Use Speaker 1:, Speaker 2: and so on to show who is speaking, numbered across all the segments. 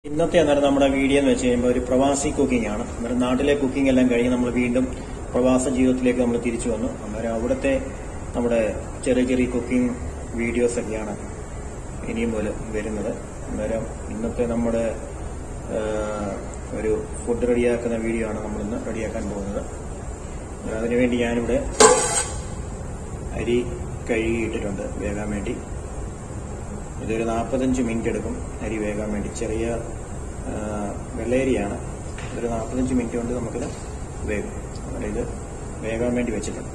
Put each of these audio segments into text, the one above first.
Speaker 1: ഇന്നത്തെ അന്നേരം നമ്മുടെ വീഡിയോ എന്ന് വെച്ച് കഴിയുമ്പോൾ ഒരു പ്രവാസി കുക്കിംഗ് ആണ് അന്നേരം നാട്ടിലെ കുക്കിംഗ് എല്ലാം കഴിഞ്ഞ് നമ്മൾ വീണ്ടും പ്രവാസ ജീവിതത്തിലേക്ക് നമ്മൾ തിരിച്ചു വന്നു അന്നേരം അവിടുത്തെ നമ്മുടെ ചെറിയ ചെറിയ കുക്കിംഗ് വീഡിയോസ് ഒക്കെയാണ് ഇനിയും പോലെ വരുന്നത് അന്നേരം ഇന്നത്തെ നമ്മുടെ ആ, ഒരു ഫുഡ് റെഡിയാക്കുന്ന വീഡിയോ ആണ് നമ്മളിന്ന് റെഡിയാക്കാൻ പോകുന്നത് അന്നേരം അതിനുവേണ്ടി ഞാനിവിടെ അരി കഴുകിയിട്ടിട്ടുണ്ട് വേകാൻ വേണ്ടി ഇതൊരു നാൽപ്പത്തഞ്ച് മിനിറ്റ് എടുക്കും അരി വേകാൻ വേണ്ടി ചെറിയ ആ, വെള്ളയരിയാണ് ഒരു നാൽപ്പത്തഞ്ച് മിനിറ്റ് കൊണ്ട് നമുക്കിത് വേകും അതുകൊണ്ട് ഇത് വേകാൻ വേണ്ടി വെച്ചിട്ടുണ്ട്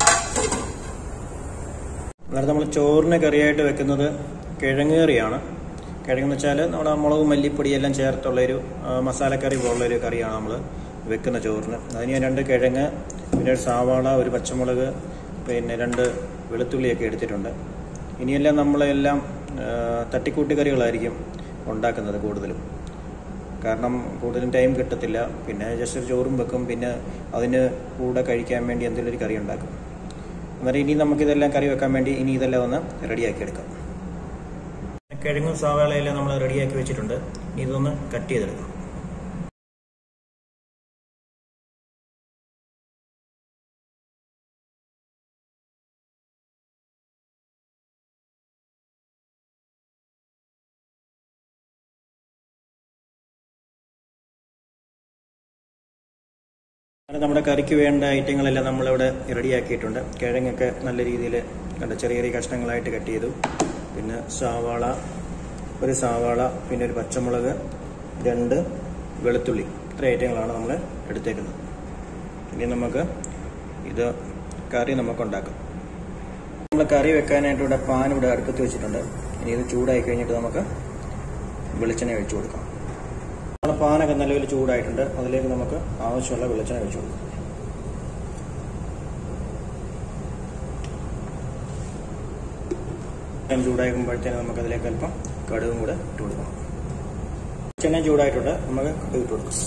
Speaker 1: അന്നേരം നമ്മൾ ചോറിന് കറിയായിട്ട് വെക്കുന്നത് കിഴങ്ങ് കറിയാണ് കിഴങ്ങെന്ന് വെച്ചാൽ നമ്മുടെ മുളക് മല്ലിപ്പൊടി എല്ലാം ചേർത്തുള്ള ഒരു ആ, മസാലക്കറി പോലുള്ള ഒരു കറിയാണ് നമ്മൾ വെക്കുന്ന ചോറിന് അതിന് ഞാൻ രണ്ട് കിഴങ്ങ് പിന്നെ ഒരു സാവാള ഒരു പച്ചമുളക് പിന്നെ രണ്ട് വെളുത്തുള്ളിയൊക്കെ എടുത്തിട്ടുണ്ട് ഇനിയെല്ലാം നമ്മളെല്ലാം ആ, തട്ടിക്കൂട്ടി കറികളായിരിക്കും ഉണ്ടാക്കുന്നത് കൂടുതലും കാരണം കൂടുതലും ടൈം കിട്ടത്തില്ല പിന്നെ ജസ്റ്റ് ഒരു ചോറും വെക്കും പിന്നെ അതിന് കൂടെ കഴിക്കാൻ വേണ്ടി എന്തെങ്കിലും ഒരു കറി ഉണ്ടാക്കും അന്നേരം ഇനി നമുക്കിതെല്ലാം കറി വെക്കാൻ വേണ്ടി ഇനി ഇതെല്ലാം ഒന്ന് റെഡിയാക്കി എടുക്കാം കിഴങ്ങും സവാളയെല്ലാം നമ്മൾ റെഡിയാക്കി വെച്ചിട്ടുണ്ട് ഇനി ഇതൊന്ന് കട്ട് ചെയ്തെടുക്കാം അങ്ങനെ നമ്മുടെ കറിക്ക് വേണ്ട ഐറ്റങ്ങളെല്ലാം നമ്മളിവിടെ റെഡിയാക്കിയിട്ടുണ്ട് കിഴങ്ങൊക്കെ നല്ല രീതിയിൽ കണ്ട ചെറിയ ചെറിയ കഷ്ണങ്ങളായിട്ട് കട്ട് ചെയ്തു പിന്നെ സവാള ഒരു സവാള പിന്നെ ഒരു പച്ചമുളക് രണ്ട് വെളുത്തുള്ളി ഇത്ര ഐറ്റങ്ങളാണ് നമ്മൾ എടുത്തേക്കുന്നത് ഇനി നമുക്ക് ഇത് കറി നമുക്ക് ഉണ്ടാക്കാം നമ്മൾ കറി വെക്കാനായിട്ട് ഇവിടെ പാൻ ഇവിടെ അടുപ്പത്ത് വെച്ചിട്ടുണ്ട് ഇനി ഇത് ചൂടായി കഴിഞ്ഞിട്ട് നമുക്ക് വെളിച്ചെണ്ണ ഒഴിച്ചു കൊടുക്കാം നമ്മുടെ പാനൊക്കെ നിലവിൽ ചൂടായിട്ടുണ്ട് അതിലേക്ക് നമുക്ക് ആവശ്യമുള്ള വെളിച്ചെണ്ണ ഒഴിച്ചു കൊടുക്കാം എണ്ണ ചൂടാകുമ്പോഴത്തേന് നമുക്ക് അതിലേക്ക് അല്പം കടുകും കൂടെ ഇട്ട് കൊടുക്കണം വെളിച്ചെണ്ണ ചൂടായിട്ടുണ്ട് നമുക്ക് കടുക് ഇട്ട് കൊടുക്കാം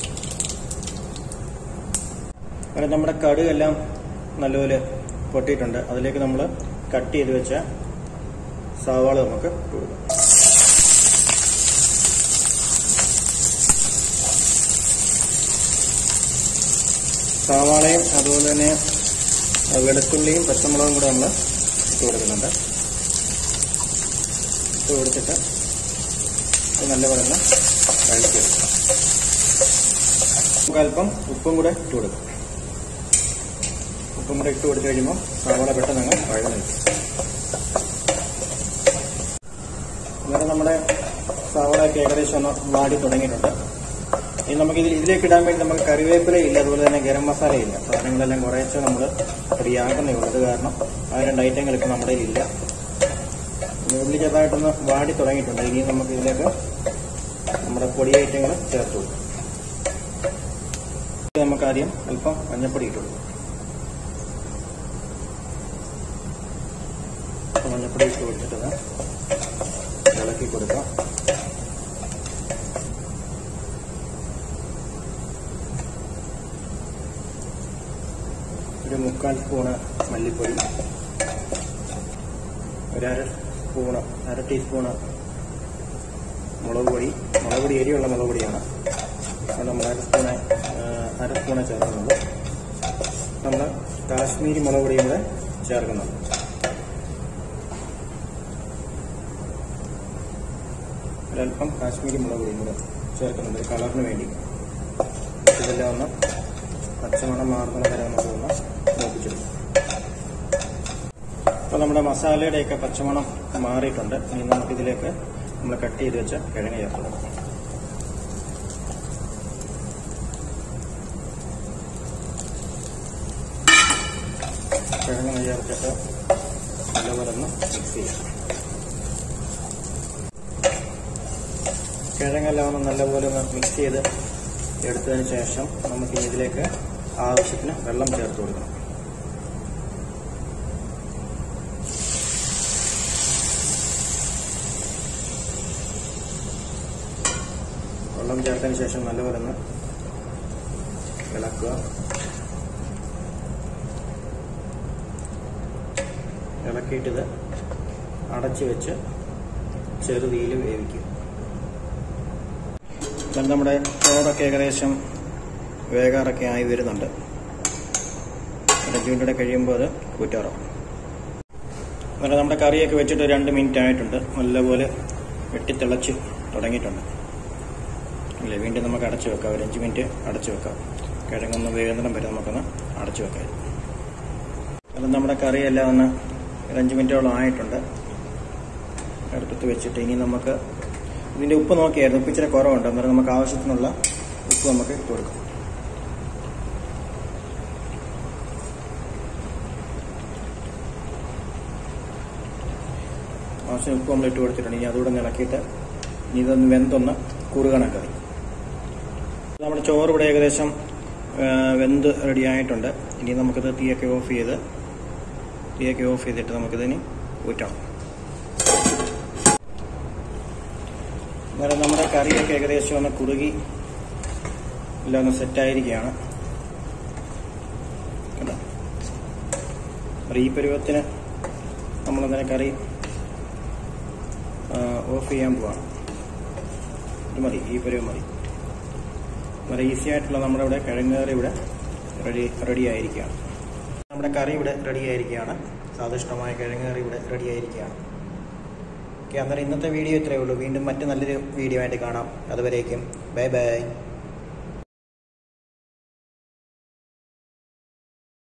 Speaker 1: അങ്ങനെ നമ്മുടെ കടുകെല്ലാം നല്ലപോലെ പൊട്ടിയിട്ടുണ്ട് അതിലേക്ക് നമ്മൾ കട്ട് ചെയ്ത് വെച്ച സവാള നമുക്ക് ഇട്ട് കൊടുക്കാം സവാളയും അതുപോലെ തന്നെ വെളുത്തുള്ളിയും പച്ചമുളകും കൂടെ നമ്മൾ ഇട്ട് കൊടുക്കുന്നുണ്ട് ഇട്ട് കൊടുത്തിട്ട് ഇത് നല്ലപോലെ ഒന്ന് കഴിക്കുക നമുക്ക് അല്പം ഉപ്പും കൂടെ ഇട്ട് കൊടുക്കും ഉപ്പും കൂടെ ഇട്ട് കൊടുത്തു കഴിയുമ്പോൾ സവാള പെട്ടെന്ന് അങ്ങ് വഴന്ന് നിൽക്കും അന്നേരം നമ്മുടെ സവാളയൊക്കെ ഏകദേശം ഒന്ന് വാടി തുടങ്ങിയിട്ടുണ്ട് ഇനി നമുക്ക് ഇതിൽ ഇതിലേക്ക് ഇടാൻ വേണ്ടി നമുക്ക് കറിവേപ്പില ഇല്ല അതുപോലെ തന്നെ ഗരം മസാല ഇല്ല സാധനങ്ങളെല്ലാം കുറേശ്ശെ നമ്മൾ റെഡിയാക്കുന്നേ ഉള്ളത് കാരണം ആ രണ്ട് ഐറ്റങ്ങൾ ഇപ്പം നമ്മുടെ ഇല്ല ഉള്ളി ചെറുതായിട്ടൊന്ന് വാടി തുടങ്ങിയിട്ടുണ്ട് ഇനി നമുക്ക് ഇതിലേക്ക് നമ്മുടെ പൊടി ഐറ്റങ്ങൾ ചേർത്ത് കൊടുക്കും ഇത് നമുക്ക് ആദ്യം അല്പം മഞ്ഞപ്പൊടി ഇട്ട് കൊടുക്കും അല്പം മഞ്ഞപ്പൊടി ഇട്ട് കൊടുത്തിട്ട് ഇളക്കി കൊടുക്കാം ഒരു മുക്കാൽ സ്പൂണ് മല്ലിപ്പൊടി ഒരു അര സ്പൂണ് അര ടീസ്പൂണ് മുളക് പൊടി മുളക് പൊടി എരിയുള്ള മുളക് പൊടിയാണ് അത് നമ്മൾ അര സ്പൂണ് ആ, അര സ്പൂണ് ചേർക്കുന്നുണ്ട് നമ്മൾ കാശ്മീരി മുളക് പൊടിയും കൂടെ ചേർക്കുന്നുണ്ട് ഒരല്പം കാശ്മീരി മുളക് പൊടിയും കൂടെ ചേർക്കുന്നുണ്ട് കളറിന് വേണ്ടി ഇതെല്ലാം ഒന്ന് പച്ചമണം മാറുന്ന വരെ നമുക്ക് ഒന്ന് മൂപ്പിച്ചെടുക്കും അപ്പോൾ നമ്മുടെ മസാലയുടെയൊക്കെ പച്ചമണം മാറിയിട്ടുണ്ട് ഇനി നമുക്കിതിലേക്ക് നമ്മൾ കട്ട് ചെയ്ത് വെച്ച കിഴങ്ങ് ചേർത്ത് കൊടുക്കാം കിഴങ്ങ് ചേർത്തിട്ട് നല്ലപോലെ ഒന്ന് മിക്സ് ചെയ്യാം കിഴങ്ങെല്ലാം ഒന്ന് നല്ലപോലെ ഒന്ന് മിക്സ് ചെയ്ത് എടുത്തതിന് ശേഷം നമുക്ക് ഇനി ഇതിലേക്ക് ആവശ്യത്തിന് വെള്ളം ചേർത്ത് കൊടുക്കണം വെള്ളം ചേർത്തതിന് ശേഷം നല്ലപോലെ ഒന്ന് ഇളക്കുക ഇളക്കിയിട്ടിത് അടച്ചു വെച്ച് ചെറുതീയിൽ വേവിക്കുക എന്നാൽ നമ്മുടെ ചോറൊക്കെ ഏകദേശം വേകാറൊക്കെ ആയി വരുന്നുണ്ട് അഞ്ച് മിനിറ്റ് കഴിയുമ്പോൾ അത് കൂറ്റാറാം അങ്ങനെ നമ്മുടെ കറിയൊക്കെ വെച്ചിട്ട് രണ്ട് മിനിറ്റ് ആയിട്ടുണ്ട് നല്ലപോലെ വെട്ടിത്തിളച്ച് തുടങ്ങിയിട്ടുണ്ട് അല്ലേ വീണ്ടും നമുക്ക് അടച്ചു വെക്കാം ഒരു അഞ്ച് മിനിറ്റ് അടച്ചു വെക്കാം കിഴങ്ങൊന്ന് വേഗം വരെ നമുക്കൊന്ന് അടച്ചു വെക്കാം അത് നമ്മുടെ കറിയെല്ലാം ഒന്ന് ഒരു അഞ്ച് മിനിറ്റോളം ആയിട്ടുണ്ട് അടുപ്പത്ത് വെച്ചിട്ട് ഇനി നമുക്ക് ഇതിൻ്റെ ഉപ്പ് നോക്കിയായിരുന്നു ഉപ്പ് ഇച്ചിരി കുറവുണ്ട് അന്നേരം നമുക്ക് ആവശ്യത്തിനുള്ള ഉപ്പ് നമുക്ക് ഇട്ട് കൊടുക്കാം ആവശ്യം ഉപ്പ് നമ്മൾ ഇട്ട് കൊടുത്തിട്ടുണ്ട് ഇനി അതുകൂടെ ഒന്ന് ഇളക്കിയിട്ട് ഇനി ഇതൊന്ന് വെന്തൊന്ന് കുറുകണം കറി നമ്മുടെ ചോറ് ഇവിടെ ഏകദേശം ആ, വെന്ത് റെഡി ആയിട്ടുണ്ട് ഇനി നമുക്കിത് തീയൊക്കെ ഓഫ് ചെയ്ത് തീയൊക്കെ ഓഫ് ചെയ്തിട്ട് നമുക്കിതിനി ഊറ്റണം അന്നേരം നമ്മുടെ കറിയൊക്കെ ഏകദേശം ഒന്ന് കുറുകി എല്ലാം ഒന്ന് സെറ്റായിരിക്കുകയാണ് കേട്ടോ അപ്പോൾ ഈ പരുവത്തിന് നമ്മളങ്ങനെ കറി ആ, ഓഫ് ചെയ്യാൻ പോവാണ് ഇത് മതി ഈ പരുവം മതി വളരെ ഈസി ആയിട്ടുള്ള നമ്മുടെ ഇവിടെ കിഴങ്ങ് കറി ഇവിടെ റെഡി റെഡി ആയിരിക്കുകയാണ് നമ്മുടെ കറി ഇവിടെ റെഡി ആയിരിക്കുകയാണ് സ്വാദിഷ്ടമായ കിഴങ്ങ് കറി ഇവിടെ റെഡി ആയിരിക്കുകയാണ് ഓക്കെ അന്നേരം ഇന്നത്തെ വീഡിയോ ഇത്രയേ ഉള്ളൂ വീണ്ടും മറ്റു നല്ലൊരു വീഡിയോ ആയിട്ട് കാണാം അതുവരേക്കും ബൈ ബൈ